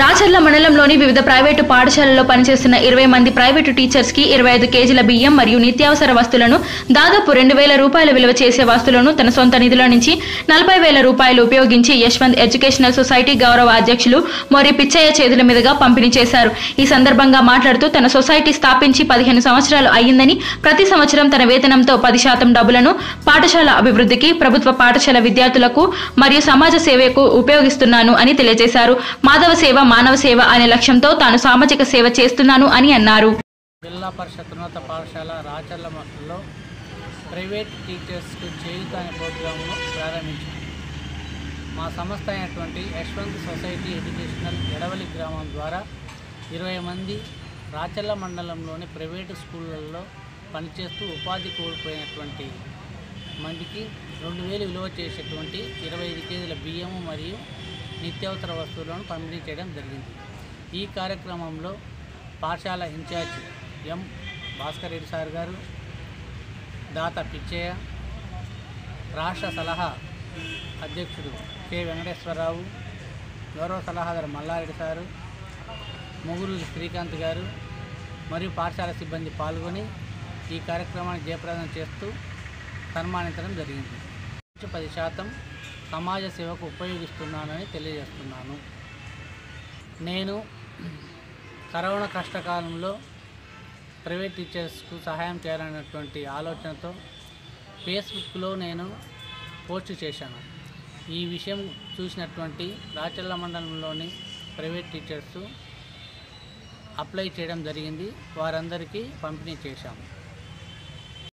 రాచర్ల మండలంలోని వివిధ ప్రైవేటు పాఠశాలల్లో పనిచేస్తున్న ఇరవై మంది ప్రైవేటు టీచర్స్ కి ఇరవై ఐదు కేజీల బియ్యం మరియు నిత్యావసర వస్తువులను దాదాపు రెండు వేల రూపాయల విలువ చేసే వస్తువులను తన సొంత నిధుల నుంచి నలభై వేల రూపాయలు ఉపయోగించి యశ్వంత్ ఎడ్యుకేషనల్ సొసైటీ గౌరవ అధ్యక్షులు మోరి పిచ్చయ్య చేతుల మీదుగా పంపిణీ చేశారు ఈ సందర్భంగా మాట్లాడుతూ తన సొసైటీ స్థాపించి పదిహేను సంవత్సరాలు అయ్యిందని ప్రతి సంవత్సరం తన వేతనంతో పది శాతం డబ్బులను పాఠశాల అభివృద్ధికి ప్రభుత్వ పాఠశాల విద్యార్థులకు మరియు సమాజ సేవకు ఉపయోగిస్తున్నాను అని తెలియజేశారు మాధవ సేవ మానవ సేవ అనే లక్ష్యంతో తాను సామాజిక సేవ చేస్తున్నాను అని అన్నారు జిల్లా పరిషత్ ఉన్నత పాఠశాల రాచర్లలో ప్రైవేట్ టీచర్స్కు చేయుత అనే ప్రోగ్రాంను ప్రారంభించింది మా సంస్థ అయినటువంటి యశ్వంత్ సొసైటీ ఎడ్యుకేషనల్ ఎడవలి గ్రామం ద్వారా ఇరవై మంది రాచర్ల మండలంలోని ప్రైవేటు స్కూళ్ళల్లో పనిచేస్తూ ఉపాధి కోల్పోయినటువంటి మందికి రెండు వేలు విలువ చేసేటువంటి ఇరవై ఐదు కేజీల బియ్యము మరియు నిత్యావసర వస్తువులను పంపిణీ చేయడం జరిగింది ఈ కార్యక్రమంలో పాఠశాల incharge M Bhaskar Reddy sir గారు దాత పిచ్చయ్య రాష్ట్ర సలహా అధ్యక్షుడు కె వెంకటేశ్వరరావు గౌరవ సలహాదారు మల్లారెడ్డి సారు ముగ్గురు శ్రీకాంత్ గారు మరియు పాఠశాల సిబ్బంది పాల్గొని ఈ కార్యక్రమాన్ని జయప్రదం చేస్తూ సన్మానించడం జరిగింది పది శాతం సమాజ సేవకు ఉపయోగిస్తున్నానని తెలియజేస్తున్నాను నేను కరోనా కష్టకాలంలో ప్రైవేట్ టీచర్స్కు సహాయం చేయాలనేటువంటి ఆలోచనతో ఫేస్బుక్లో నేను పోస్ట్ చేశాను ఈ విషయం చూసినటువంటి రాచల్ల మండలంలోని ప్రైవేట్ టీచర్స్ అప్లై చేయడం జరిగింది వారందరికీ పంపిణీ చేశాము